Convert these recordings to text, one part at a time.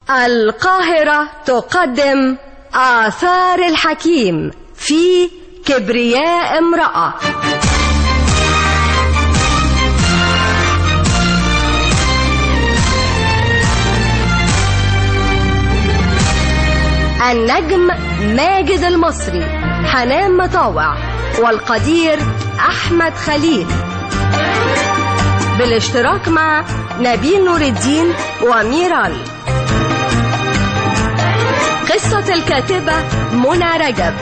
القاهرة تقدم آثار الحكيم في كبرياء امرأة النجم ماجد المصري حنان مطاوع والقدير أحمد خليل بالاشتراك مع نبيل نور الدين وميرال قصة الكاتبة منى رجب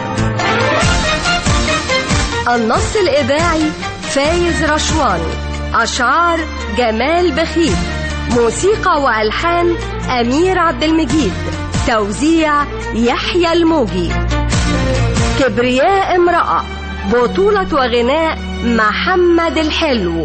النص الإذاعي فايز رشوان أشعار جمال بخيت موسيقى وألحان أمير عبد المجيد توزيع يحيى الموجي كبرياء امرأة بطولة وغناء محمد الحلو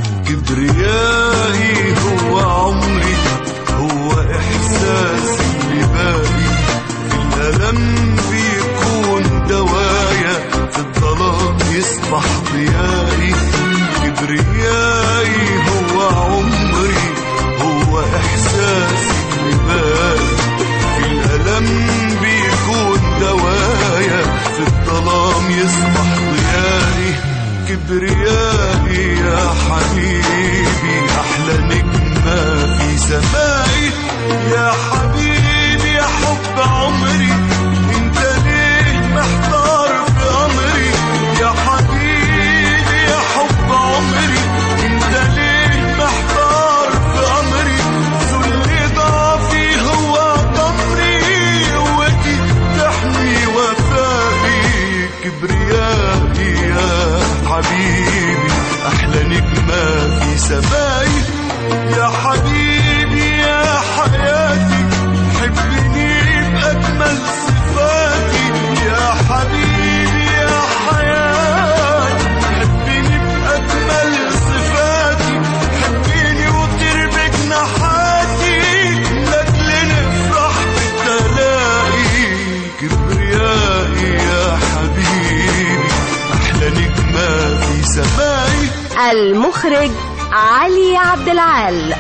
كبريائي هو عمري هو إحساسي اللي باقي في الألم بيكون دوايا في الظلام يصبح ضيائي كبريائي هو عمري هو إحساسي اللي باقي في الألم بيكون دوايا في الظلام يصبح ضيائي كبريائي يا حبيبي أحلى نجمة في سمائي يا حبيبي يا حب عمري انت ليه محتار في أمري يا حبيبي يا حب عمري انت ليه محتار في أمري ذل ضعفي هو ضمري قوتي تحمي وفائي كبريائي يا حبيبي أحلى نجمة في سمائي يا حبيبي يا حياتي حبني بأجمل صفاتي يا حبيبي يا حياتي حبني بأجمل صفاتي حبني وطير بجناحاتي لأجل نفرح بالتلاقي كبريائي يا حبيبي أحلى نجمة في سمائي المخرج علي عبد العال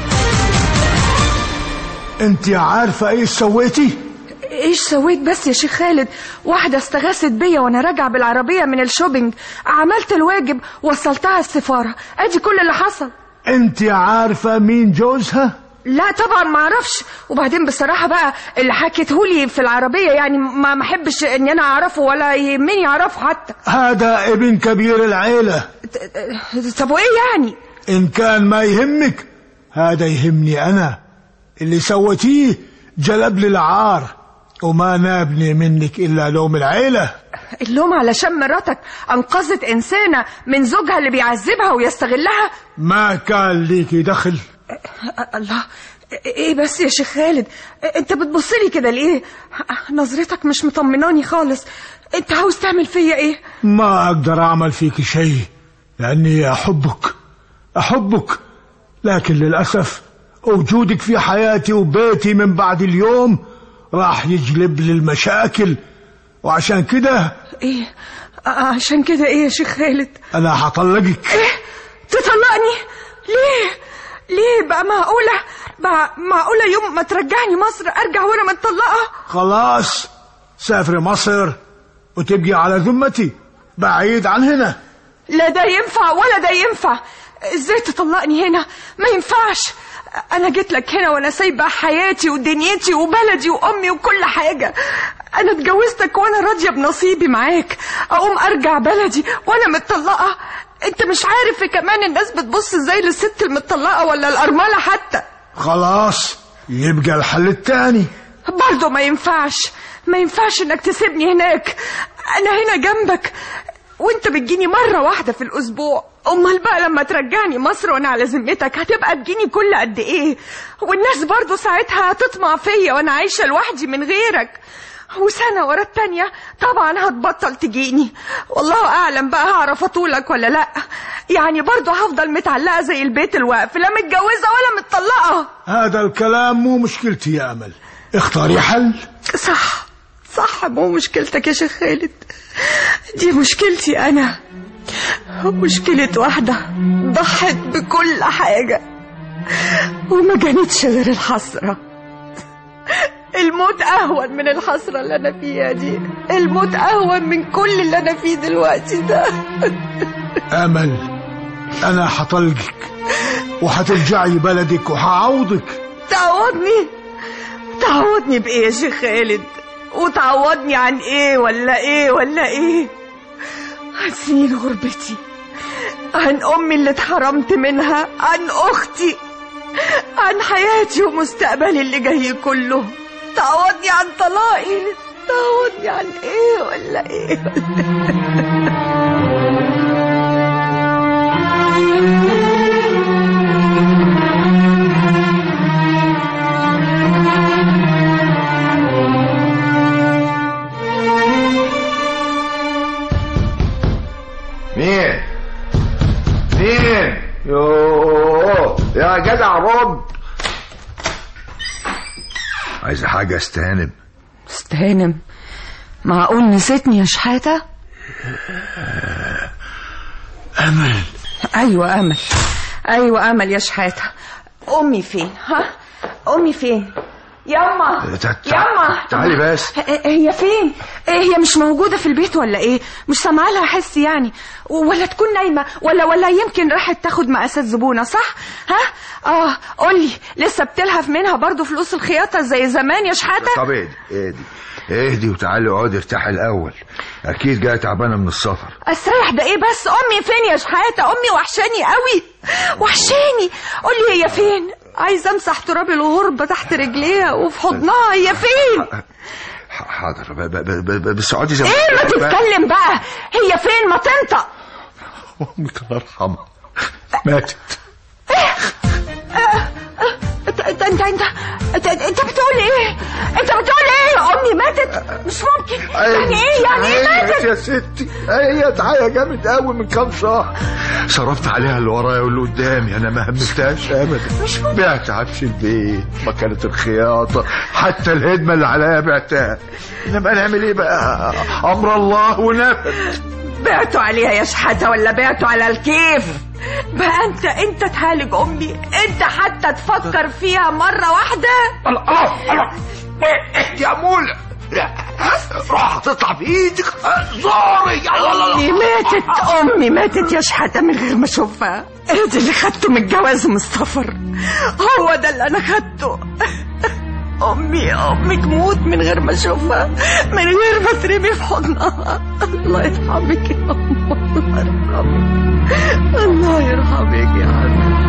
انت عارفة ايش سويتي؟ ايش سويت بس يا شيخ خالد واحدة استغاثت بيا وانا راجعة بالعربية من الشوبينج عملت الواجب وصلتها السفارة ادي كل اللي حصل انت عارفة مين جوزها؟ لا طبعا ما اعرفش وبعدين بصراحة بقى اللي حكيتهولي في العربية يعني ما ما احبش اني انا اعرفه ولا يهمني اعرفه حتى هذا ابن كبير العيلة طب وايه يعني ان كان ما يهمك هذا يهمني انا اللي سويتيه جلب لي العار وما نابني منك الا لوم العيلة اللوم علشان مراتك انقذت انسانة من زوجها اللي بيعذبها ويستغلها ما كان ليكي دخل أ- الله ايه بس يا شيخ خالد انت بتبصلي كده ليه نظرتك مش مطمناني خالص انت عاوز تعمل فيا ايه ما اقدر اعمل فيك شيء لاني احبك احبك لكن للاسف وجودك في حياتي وبيتي من بعد اليوم راح يجلب لي المشاكل وعشان كده ايه ع- عشان كده ايه يا شيخ خالد انا هطلقك ايه تطلقني ليه ليه بقى معقولة بقى معقولة يوم ما ترجعني مصر ارجع وانا متطلقة خلاص سافري مصر وتبقي على ذمتي بعيد عن هنا لا ده ينفع ولا ده ينفع ازاي تطلقني هنا ما ينفعش انا جيت لك هنا وانا سايبه حياتي ودنيتي وبلدي وامي وكل حاجه انا اتجوزتك وانا راضيه بنصيبي معاك اقوم ارجع بلدي وانا متطلقه انت مش عارف كمان الناس بتبص ازاي للست المتطلقه ولا الارمله حتى خلاص يبقى الحل التاني برضه ما ينفعش ما ينفعش انك تسيبني هناك انا هنا جنبك وانت بتجيني مرة واحدة في الأسبوع أمال بقى لما ترجعني مصر وأنا على ذمتك هتبقى تجيني كل قد إيه والناس برضو ساعتها هتطمع فيا وأنا عايشة لوحدي من غيرك وسنة ورا التانية طبعا هتبطل تجيني والله أعلم بقى هعرف أطولك ولا لأ يعني برضو هفضل متعلقة زي البيت الواقف لا متجوزة ولا متطلقة هذا الكلام مو مشكلتي يا امل اختاري حل صح صح مو مشكلتك يا شيخ خالد دي مشكلتي أنا مشكلة واحدة ضحت بكل حاجة وما جانتش غير الحسرة الموت اهون من الحسرة اللي انا فيها دي الموت اهون من كل اللي انا فيه دلوقتي ده امل انا هطلقك وهترجعي بلدك وهعوضك تعوضني تعوضني بايه يا شيخ خالد وتعوضني عن ايه ولا ايه ولا ايه عن سنين غربتي عن امي اللي اتحرمت منها عن اختي عن حياتي ومستقبلي اللي جاي كله تعوضني عن طلاقي تعوضني عن ايه ولا ايه ولا مين مين يوه يا جدع رد عايز حاجة استهانب استهانم معقول نسيتني يا شحاتة امل ايوه امل ايوه امل يا شحاتة امي فين ها امي فين ياما تع- تع- ياما تعالي بس. ه- هي فين هي مش موجودة في البيت ولا ايه مش سامعة لها حس يعني ولا تكون نايمة ولا ولا يمكن راحت تاخد مقاسات زبونة صح ها اه قولي لسه بتلهف منها برضو فلوس الخياطة زي زمان يا شحاتة طب اهدي اهدي اهدي وتعالي اقعدي ارتاحي الاول اكيد جايه تعبانه من السفر استريح ده ايه بس امي فين يا شحاته امي وحشاني قوي وحشاني قولي هي فين عايزه امسح تراب الغربه تحت رجليها وفي حضنها هي فين ح- حاضر ب- ب- ب- ب- بس اقعدي زي ايه ما تتكلم بقى هي فين ما تنطق امك الله يرحمها ماتت انت انت انت انت انت, انت بتقول ايه انت بتقول ايه امي ماتت مش ممكن يعني ايه يعني ايه ماتت يا ستي هي تعالى جامد قوي من كام شهر صرفت عليها اللي ورايا واللي قدامي انا ما همتهاش ابدا بعت عفش البيت مكانة الخياطة حتى الهدمة اللي عليا بعتها انما نعمل ايه بقى امر الله ونفذ بعتوا عليها يا شحاتة ولا بعتوا على الكيف بقى انت انت تعالج امي انت حتى تفكر فيها مرة واحدة الله الله اهدي يا مولا لا روح هتطلع في ايدك زوري امي ماتت امي ماتت يا شحاتة من غير ما اشوفها ادي اللي خدته من الجواز من السفر هو ده اللي انا خدته امي امي تموت من غير ما اشوفها من غير ما ترمي في حضنها الله يرحمك يا ام الله يرحمك الله يرحمك يا حبيبي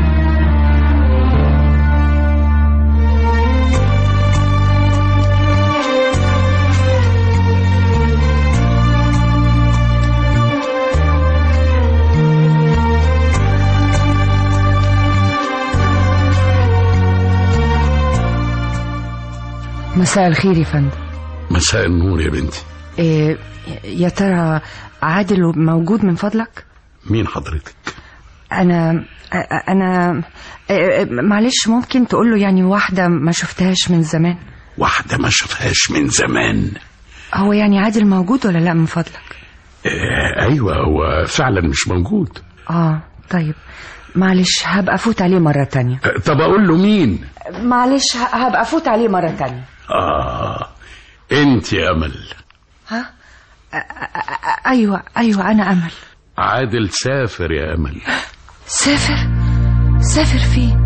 مساء الخير يا فندم مساء النور يا بنتي إيه يا ترى عادل موجود من فضلك مين حضرتك انا أ- انا إيه، معلش ممكن تقول له يعني واحده ما شفتهاش من زمان واحدة ما شافهاش من زمان هو يعني عادل موجود ولا لا من فضلك آه ايوه هو فعلا مش موجود اه طيب معلش هبقى افوت عليه مره تانية آه طب اقول له مين معلش ه- هبقى افوت عليه مره تانية اه انت يا امل ها أ- أ- أ- ايوه ايوه انا امل عادل سافر يا امل سافر سافر فين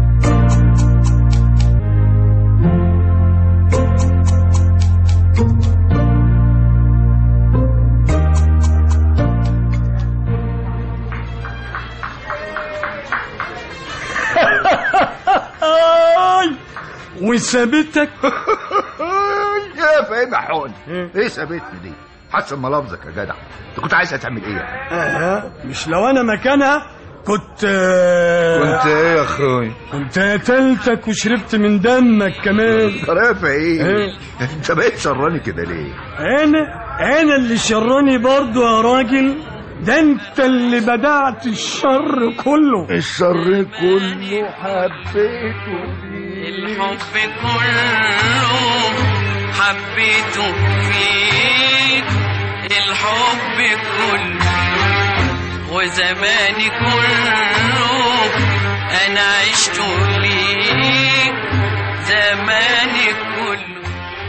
وثابتك يا فاهم يا حون ايه سابتني دي حسن ملفظك يا جدع انت كنت عايزها تعمل ايه يعني آه مش لو انا مكانها كنت آه كنت ايه يا اخوي كنت قتلتك وشربت من دمك كمان رافع ايه إيه؟ انت بقيت شراني كده ليه انا انا اللي شراني برضو يا راجل ده انت اللي بدعت الشر كله الشر كله حبيته الحب كله حبيته فيك الحب كله وزماني كله انا عشت ليك زماني كله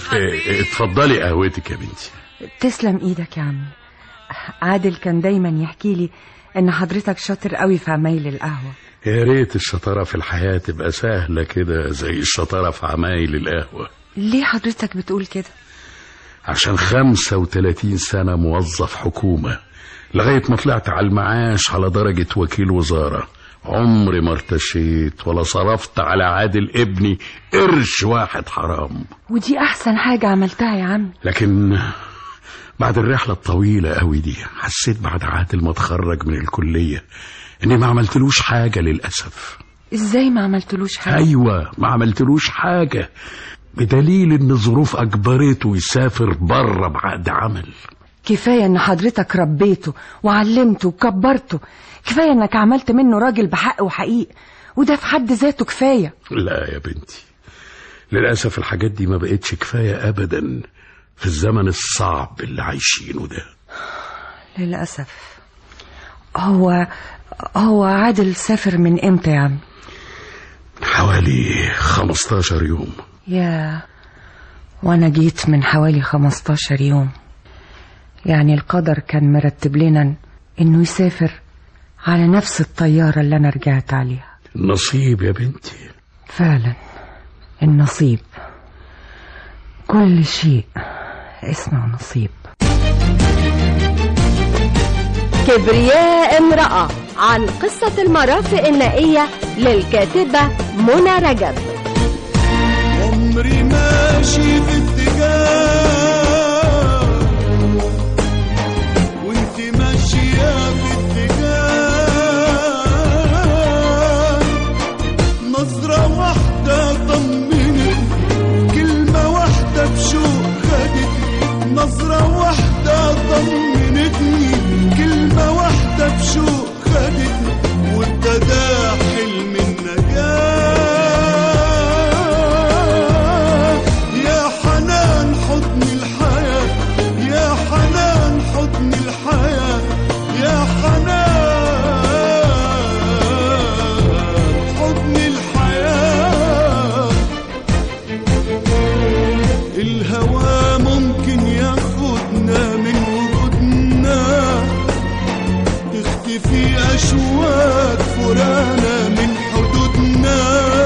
إيه، اتفضلي قهوتك يا بنتي تسلم ايدك يا عمي عادل كان دايما يحكي لي ان حضرتك شاطر قوي في عمايل القهوة يا ريت الشطارة في الحياة تبقى سهلة كده زي الشطارة في عمايل القهوة ليه حضرتك بتقول كده عشان خمسة وتلاتين سنة موظف حكومة لغاية ما طلعت على المعاش على درجة وكيل وزارة عمري ما ارتشيت ولا صرفت على عادل ابني قرش واحد حرام ودي احسن حاجة عملتها يا عمي لكن بعد الرحلة الطويلة قوي دي حسيت بعد عادل ما اتخرج من الكلية اني ما عملتلوش حاجة للأسف ازاي ما عملتلوش حاجة ايوه ما عملتلوش حاجة بدليل ان الظروف اجبرته يسافر بره بعقد عمل كفاية ان حضرتك ربيته وعلمته وكبرته كفاية انك عملت منه راجل بحق وحقيق وده في حد ذاته كفاية لا يا بنتي للأسف الحاجات دي ما بقتش كفاية أبدا في الزمن الصعب اللي عايشينه ده للأسف هو هو عادل سافر من امتى يا عم حوالي 15 يوم يا وانا جيت من حوالي 15 يوم يعني القدر كان مرتب لنا انه يسافر على نفس الطيارة اللي انا رجعت عليها نصيب يا بنتي فعلا النصيب كل شيء اسمه نصيب كبرياء امرأة عن قصة المرافق النائية للكاتبة منى رجب عمري ماشي في اتجاه وانت ماشية في اتجاه نظرة واحدة طمنت كلمة واحدة بشوق خدت نظرة واحدة طمنتني كلمة واحدة بشوق خدتني وابتدى حلم النجاة يا حنان حضن الحياة يا حنان حضن الحياة يا حنان حضن الحياة الهوى ممكن ياخدنا من وجودنا تختفي أشواك فرانا من حدودنا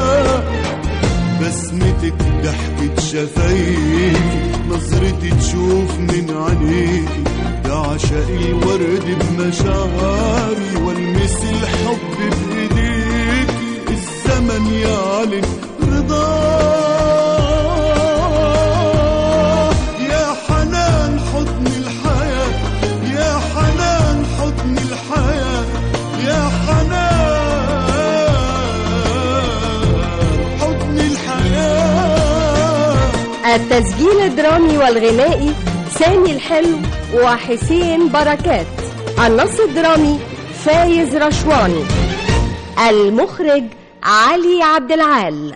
بسمتك ضحكة شفايفي نظرتي تشوف من عينيكي يا عشاق الورد بمشاعري والمس الحب بايديكي الزمن يعلن رضاه يا حنان حضن الحياة يا حنان حضن الحياة يا حنان حضن الحياة التسجيل الدرامي والغنائي سامي الحلو وحسين بركات النص الدرامي فايز رشواني المخرج علي عبد العال